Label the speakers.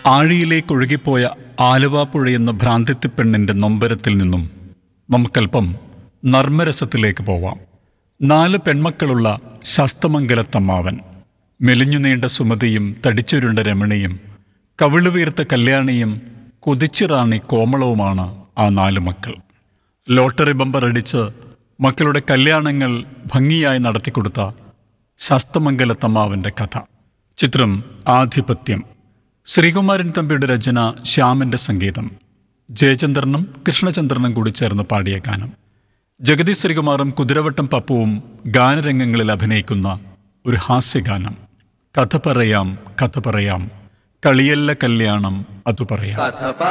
Speaker 1: ആഴിയിലേക്ക് ഒഴുകിപ്പോയ ആലുവാപ്പുഴയെന്ന ഭ്രാന്തിത്തി പെണ്ണിന്റെ നൊമ്പരത്തിൽ നിന്നും നമുക്കല്പം നർമ്മരസത്തിലേക്ക് പോവാം നാല് പെൺമക്കളുള്ള ശസ്തമംഗലത്തമ്മാവൻ മെലിഞ്ഞു നീണ്ട സുമതിയും തടിച്ചുരുണ്ട രമണിയും കവിളുവീർത്ത കല്യാണിയും കുതിച്ചിറാണി കോമളവുമാണ് ആ നാല് മക്കൾ ലോട്ടറി ബമ്പർ അടിച്ച് മക്കളുടെ കല്യാണങ്ങൾ ഭംഗിയായി നടത്തിക്കൊടുത്ത ശസ്തമംഗലത്തമ്മാവന്റെ കഥ ചിത്രം ആധിപത്യം ശ്രീകുമാരൻ തമ്പിയുടെ രചന ശ്യാമന്റെ സംഗീതം ജയചന്ദ്രനും കൃഷ്ണചന്ദ്രനും കൂടി ചേർന്ന് പാടിയ ഗാനം ജഗതി ശ്രീകുമാറും കുതിരവട്ടം പപ്പുവും ഗാനരംഗങ്ങളിൽ അഭിനയിക്കുന്ന ഒരു ഹാസ്യഗാനം കഥ പറയാം കഥ പറയാം കളിയല്ല കല്യാണം അതു പറയാം
Speaker 2: കഥ